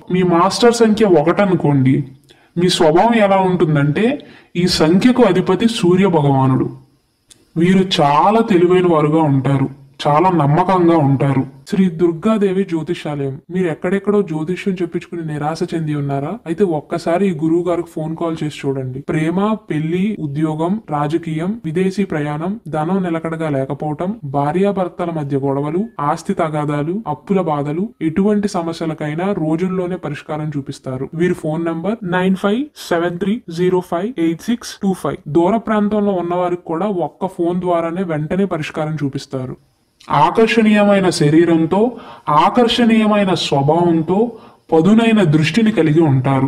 మీ master సంఖ్య ఒకటనుకోండి మీ స్వభావం ఎలా ఉంటుందంటే ఈ సంఖ్యకు అధిపతి సూర్య భగవానుడు వీరు చాలా తెలివైన వారుగా ఉంటారు చాలా నమ్మకంగా ఉంటారు శ్రీ దుర్గాదేవి జ్యోతిషాలయం మీరు ఎక్కడెక్కడో జ్యోతిష్యం చెప్పించుకుని నిరాశ చెంది ఉన్నారా అయితే ఒక్కసారి ఈ గురువు గారికి ఫోన్ కాల్ చేసి చూడండి ప్రేమ పెళ్లి ఉద్యోగం రాజకీయం విదేశీ ప్రయాణం ధనం నిలకడగా లేకపోవటం భార్యాభర్తల మధ్య గొడవలు ఆస్తి తగాదాలు అప్పుల బాధలు ఎటువంటి సమస్యలకైనా రోజుల్లోనే పరిష్కారం చూపిస్తారు వీరి phone number nine five seven three zero five eight six two five దూర ప్రాంతంలో ఉన్న వారికి కూడా ఒక్క ఫోన్ ద్వారానే వెంటనే పరిష్కారం చూపిస్తారు ఆకర్షణీయమైన శరీరంతో ఆకర్షణీయమైన స్వభావంతో పదునైన దృష్టిని కలిగి ఉంటారు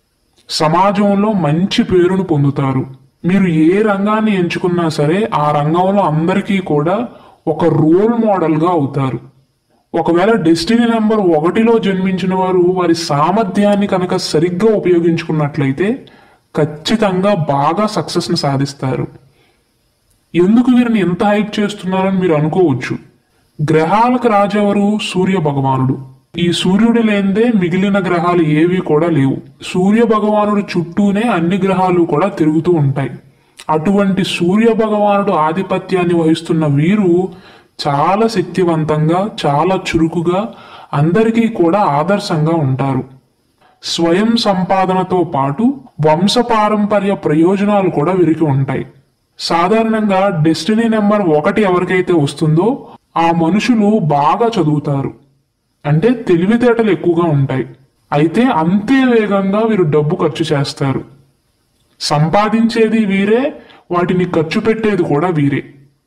సమాజంలో మంచి పేరును పొందుతారు మీరు ఏ రంగాన్ని ఎంచుకున్నా సరే ఆ రంగంలో అందరికీ కూడా ఒక రోల్ మోడల్గా అవుతారు ఒకవేళ డెస్టినీ నెంబర్ ఒకటిలో జన్మించిన వారు వారి సామర్థ్యాన్ని కనుక సరిగ్గా ఉపయోగించుకున్నట్లయితే ఖచ్చితంగా బాగా సక్సెస్ని సాధిస్తారు ఎందుకు వీరిని ఎంత హైప్ చేస్తున్నారని మీరు అనుకోవచ్చు గ్రహాలకు రాజెవరు సూర్య భగవానుడు ఈ సూర్యుడు లేనిదే మిగిలిన గ్రహాలు ఏవి కూడా లేవు సూర్య భగవానుడు చుట్టూనే అన్ని గ్రహాలు కూడా తిరుగుతూ ఉంటాయి అటువంటి సూర్య భగవానుడు ఆధిపత్యాన్ని వహిస్తున్న వీరు చాలా శక్తివంతంగా చాలా చురుకుగా అందరికీ కూడా ఆదర్శంగా ఉంటారు స్వయం సంపాదనతో పాటు వంశపారంపర్య ప్రయోజనాలు కూడా వీరికి ఉంటాయి సాధారణంగా డెస్టినీ నెంబర్ ఒకటి ఎవరికైతే వస్తుందో ఆ మనుషులు బాగా చదువుతారు అంటే తెలివితేటలు ఎక్కువగా ఉంటాయి అయితే అంతే వేగంగా వీరు డబ్బు ఖర్చు చేస్తారు సంపాదించేది వీరే వాటిని ఖర్చు పెట్టేది కూడా వీరే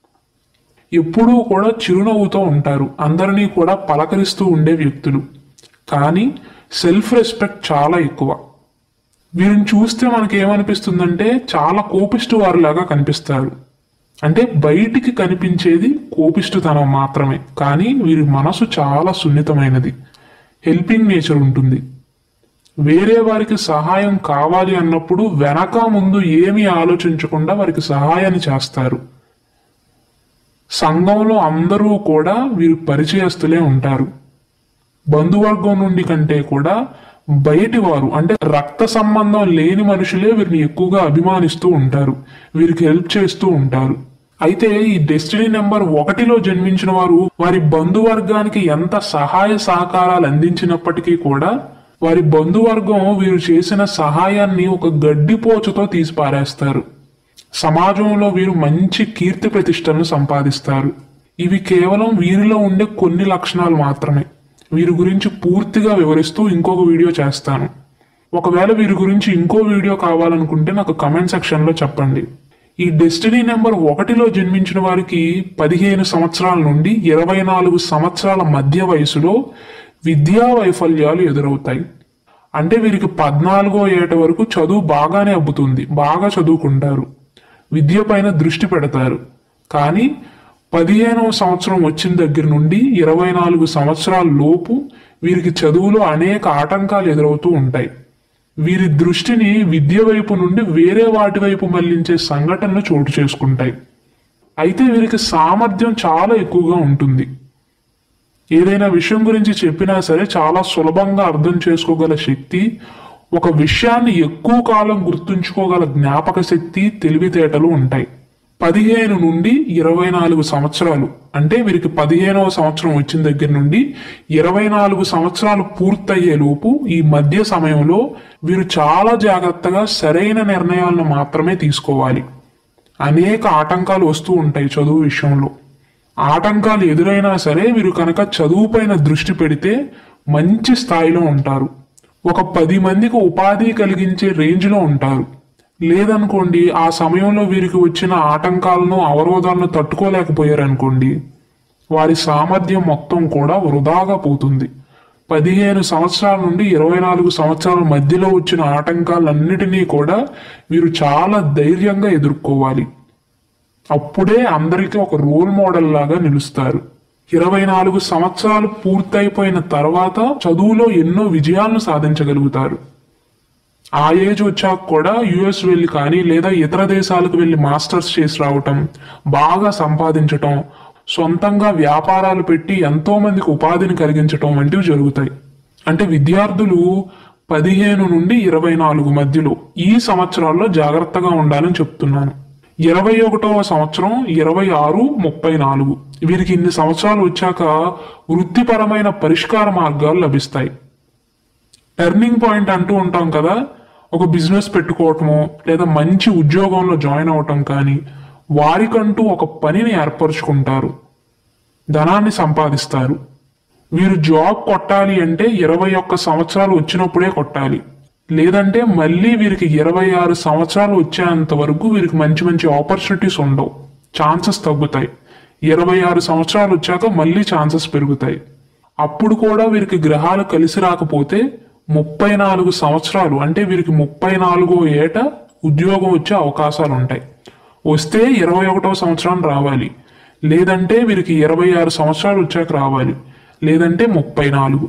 ఎప్పుడూ కూడా చిరునవ్వుతో ఉంటారు అందరినీ కూడా పలకరిస్తూ ఉండే వ్యక్తులు కానీ సెల్ఫ్ రెస్పెక్ట్ చాలా ఎక్కువ వీరిని చూస్తే మనకి ఏమనిపిస్తుందంటే చాలా కోపిష్టి వారిలాగా కనిపిస్తారు అంటే బయటికి కనిపించేది కోపిష్టితనం మాత్రమే కానీ వీరి మనసు చాలా సున్నితమైనది హెల్పింగ్ నేచర్ ఉంటుంది వేరే వారికి సహాయం కావాలి అన్నప్పుడు వెనక ముందు ఏమీ ఆలోచించకుండా వారికి సహాయాన్ని చేస్తారు సంఘంలో అందరూ కూడా వీరు పరిచయస్తులే ఉంటారు బంధువర్గం నుండి కంటే కూడా బయటి వారు అంటే రక్త సంబంధం లేని మనుషులే వీరిని ఎక్కువగా అభిమానిస్తూ ఉంటారు వీరికి హెల్ప్ చేస్తూ ఉంటారు అయితే ఈ డెస్టినీ నెంబర్ ఒకటిలో జన్మించిన వారు వారి బంధువర్గానికి ఎంత సహాయ సహకారాలు అందించినప్పటికీ కూడా వారి బంధువర్గం వీరు చేసిన సహాయాన్ని ఒక గడ్డిపోచతో తీసి పారేస్తారు సమాజంలో వీరు మంచి కీర్తి ప్రతిష్టలను సంపాదిస్తారు ఇవి కేవలం వీరిలో ఉండే కొన్ని లక్షణాలు మాత్రమే వీరి గురించి పూర్తిగా వివరిస్తూ ఇంకొక వీడియో చేస్తాను ఒకవేళ వీరి గురించి ఇంకో వీడియో కావాలనుకుంటే నాకు కమెంట్ సెక్షన్లో చెప్పండి ఈ డెస్టినీ నెంబర్ ఒకటిలో జన్మించిన వారికి పదిహేను సంవత్సరాల నుండి ఇరవై నాలుగు సంవత్సరాల మధ్య వయసులో విద్యా వైఫల్యాలు ఎదురవుతాయి అంటే వీరికి పద్నాలుగో ఏట వరకు చదువు బాగానే అబ్బుతుంది బాగా చదువుకుంటారు విద్య పైన దృష్టి పెడతారు కానీ పదిహేనవ సంవత్సరం వచ్చిన దగ్గర నుండి ఇరవై నాలుగు సంవత్సరాల లోపు వీరికి చదువులో అనేక ఆటంకాలు ఎదురవుతూ ఉంటాయి వీరి దృష్టిని విద్య వైపు నుండి వేరే వాటి వైపు మళ్లించే సంఘటనలు చోటు చేసుకుంటాయి అయితే వీరికి సామర్థ్యం చాలా ఎక్కువగా ఉంటుంది ఏదైనా విషయం గురించి చెప్పినా సరే చాలా సులభంగా అర్థం చేసుకోగల శక్తి ఒక విషయాన్ని ఎక్కువ కాలం గుర్తుంచుకోగల జ్ఞాపక శక్తి తెలివితేటలు ఉంటాయి పదిహేను నుండి ఇరవై నాలుగు సంవత్సరాలు అంటే వీరికి పదిహేనవ సంవత్సరం వచ్చిన దగ్గర నుండి ఇరవై నాలుగు సంవత్సరాలు పూర్తయ్యే లోపు ఈ మధ్య సమయంలో వీరు చాలా జాగ్రత్తగా సరైన నిర్ణయాలను మాత్రమే తీసుకోవాలి అనేక ఆటంకాలు వస్తూ ఉంటాయి చదువు విషయంలో ఆటంకాలు ఎదురైనా సరే వీరు కనుక చదువుపైన దృష్టి పెడితే మంచి స్థాయిలో ఉంటారు ఒక పది మందికి ఉపాధి కలిగించే రేంజ్లో ఉంటారు లేదనుకోండి ఆ సమయంలో వీరికి వచ్చిన ఆటంకాలను అవరోధాలను తట్టుకోలేకపోయారనుకోండి వారి సామర్థ్యం మొత్తం కూడా వృధాగా పోతుంది పదిహేను సంవత్సరాల నుండి ఇరవై నాలుగు సంవత్సరాల మధ్యలో వచ్చిన ఆటంకాలన్నిటినీ కూడా వీరు చాలా ధైర్యంగా ఎదుర్కోవాలి అప్పుడే అందరికీ ఒక రోల్ మోడల్ లాగా నిలుస్తారు ఇరవై నాలుగు సంవత్సరాలు పూర్తయిపోయిన తర్వాత చదువులో ఎన్నో విజయాలను సాధించగలుగుతారు ఆ ఏజ్ వచ్చాక కూడా యుఎస్ వెళ్ళి కానీ లేదా ఇతర దేశాలకు వెళ్ళి మాస్టర్స్ చేసి రావటం బాగా సంపాదించటం సొంతంగా వ్యాపారాలు పెట్టి ఎంతో మందికి ఉపాధిని కలిగించటం వంటివి జరుగుతాయి అంటే విద్యార్థులు పదిహేను నుండి ఇరవై నాలుగు మధ్యలో ఈ సంవత్సరాల్లో జాగ్రత్తగా ఉండాలని చెప్తున్నాను ఇరవై ఒకటవ సంవత్సరం ఇరవై ఆరు ముప్పై నాలుగు వీరికి ఇన్ని సంవత్సరాలు వచ్చాక వృత్తిపరమైన పరిష్కార మార్గాలు లభిస్తాయి టర్నింగ్ పాయింట్ అంటూ ఉంటాం కదా ఒక బిజినెస్ పెట్టుకోవటమో లేదా మంచి ఉద్యోగంలో జాయిన్ అవటం కానీ వారికంటూ ఒక పనిని ఏర్పరచుకుంటారు ధనాన్ని సంపాదిస్తారు వీరు జాబ్ కొట్టాలి అంటే ఇరవై ఒక్క సంవత్సరాలు వచ్చినప్పుడే కొట్టాలి లేదంటే మళ్ళీ వీరికి ఇరవై ఆరు సంవత్సరాలు వచ్చేంత వరకు వీరికి మంచి మంచి ఆపర్చునిటీస్ ఉండవు ఛాన్సెస్ తగ్గుతాయి ఇరవై ఆరు సంవత్సరాలు వచ్చాక మళ్ళీ ఛాన్సెస్ పెరుగుతాయి అప్పుడు కూడా వీరికి గ్రహాలు కలిసి రాకపోతే ముప్పై నాలుగు సంవత్సరాలు అంటే వీరికి ముప్పై నాలుగో ఏట ఉద్యోగం వచ్చే అవకాశాలు ఉంటాయి వస్తే ఇరవై ఒకటవ సంవత్సరం రావాలి లేదంటే వీరికి ఇరవై ఆరు సంవత్సరాలు వచ్చాక రావాలి లేదంటే ముప్పై నాలుగు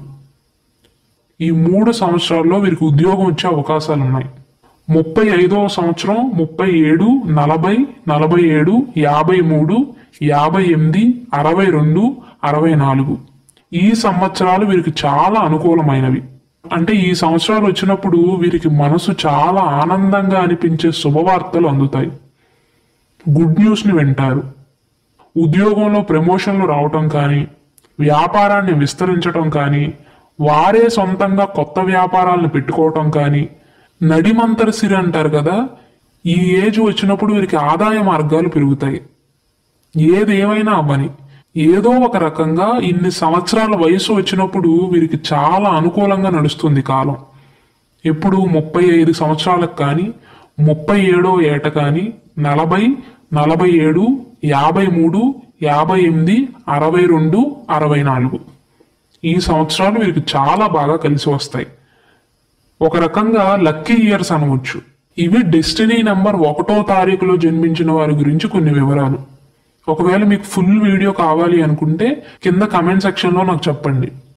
ఈ మూడు సంవత్సరాల్లో వీరికి ఉద్యోగం వచ్చే అవకాశాలు ఉన్నాయి ముప్పై ఐదవ సంవత్సరం ముప్పై ఏడు నలభై నలభై ఏడు యాభై మూడు యాభై ఎనిమిది అరవై రెండు అరవై నాలుగు ఈ సంవత్సరాలు వీరికి చాలా అనుకూలమైనవి అంటే ఈ సంవత్సరాలు వచ్చినప్పుడు వీరికి మనసు చాలా ఆనందంగా అనిపించే శుభవార్తలు అందుతాయి గుడ్ న్యూస్ని వింటారు ఉద్యోగంలో ప్రమోషన్లు రావటం కానీ వ్యాపారాన్ని విస్తరించటం కానీ వారే సొంతంగా కొత్త వ్యాపారాలను పెట్టుకోవటం కానీ నడిమంతర సిరి అంటారు కదా ఈ ఏజ్ వచ్చినప్పుడు వీరికి ఆదాయ మార్గాలు పెరుగుతాయి ఏది ఏమైనా అవ్వని ఏదో ఒక రకంగా ఇన్ని సంవత్సరాల వయసు వచ్చినప్పుడు వీరికి చాలా అనుకూలంగా నడుస్తుంది కాలం ఎప్పుడు ముప్పై ఐదు సంవత్సరాలకు కానీ ముప్పై ఏడో ఏట కానీ నలభై నలభై ఏడు యాభై మూడు యాభై ఎనిమిది అరవై రెండు అరవై నాలుగు ఈ సంవత్సరాలు వీరికి చాలా బాగా కలిసి వస్తాయి ఒక రకంగా లక్కీ ఇయర్స్ అనవచ్చు ఇవి డెస్టినీ నెంబర్ ఒకటో తారీఖులో జన్మించిన వారి గురించి కొన్ని వివరాలు ఒకవేళ మీకు ఫుల్ వీడియో కావాలి అనుకుంటే కింద కమెంట్ సెక్షన్లో నాకు చెప్పండి